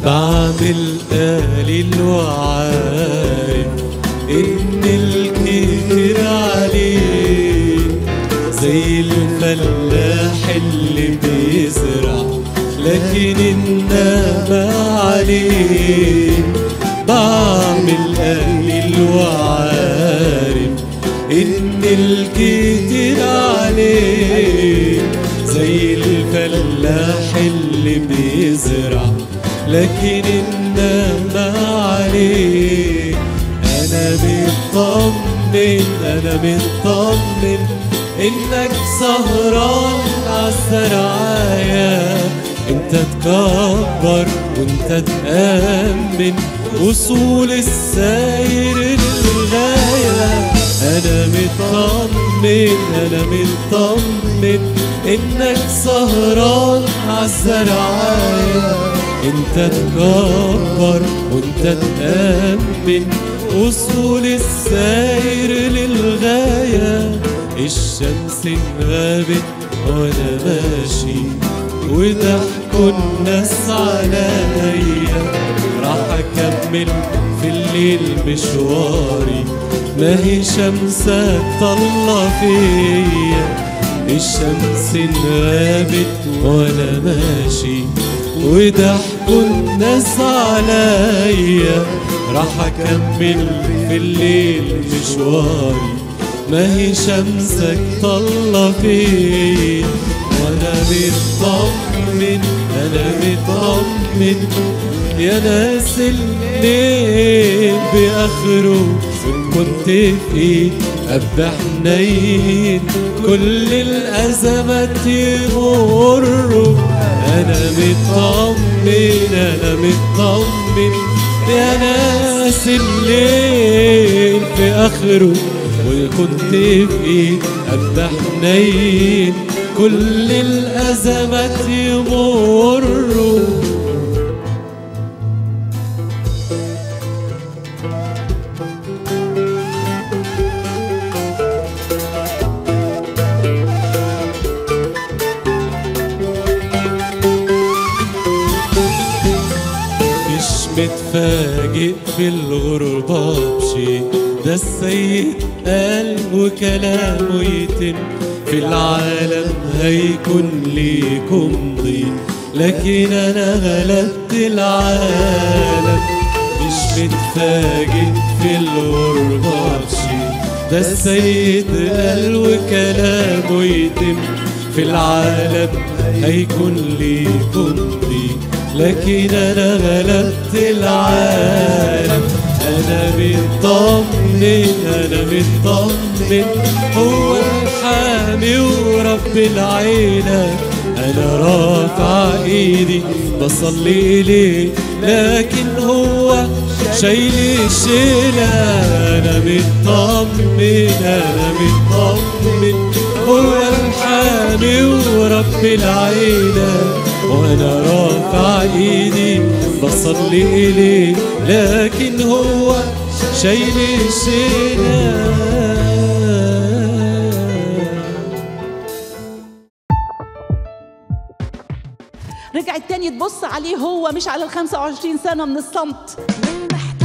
بعمل قليل وعارف إن الكتير عليه زي الفلاح اللي بيزرع لكن النعمة عليه بعمل قليل وعارف إن الكتير عليه زي الفلاح اللي بيزرع لكن النعمة عليه أنا مطمن أنا مطمن إنك سهران عالزرعاية انت تكبر وانت تأمن وصول الساير للغاية انا مطمن انا مطمن انك سهران عالزرعاية انت تكبر وانت تأمن وصول الساير للغاية الشمس انغابت وانا ماشي وضحكوا الناس عليا راح اكمل في الليل مشواري ما هي شمسك طلع فيا الشمس انغابت وانا ماشي وضحكوا الناس عليا راح اكمل في الليل مشواري ما هي شمسك طلع فيا وانا مطمن انا مطمن يا ناس الليل باخره كنت في اب حنين كل الازمات يمروا انا مطمن انا مطمن يا ناس الليل في اخره وكنت في اب حنين كل الأزمات يمروا مش متفاجئ في الغربة بشيء ده السيد قال وكلامه يتم في العالم هيكون ليكم ضيق لكن انا غلبت العالم مش متفاجئ في الغربة بشيء ده السيد قال وكلامه يتم في العالم هيكون ليكم ضيق لكن انا غلبت العالم انا مطمن انا مطمن هو الحامي ورب العيلة انا رافع ايدي بصلي اليه لكن هو شايل الشيلة انا مطمن انا مطمن هو الحامي ورب العيلة وانا رافع ايدي بصلي اليه لكن هو شايل الشيلة رجعت تاني تبص عليه هو مش على ال 25 سنة من الصمت من محتاج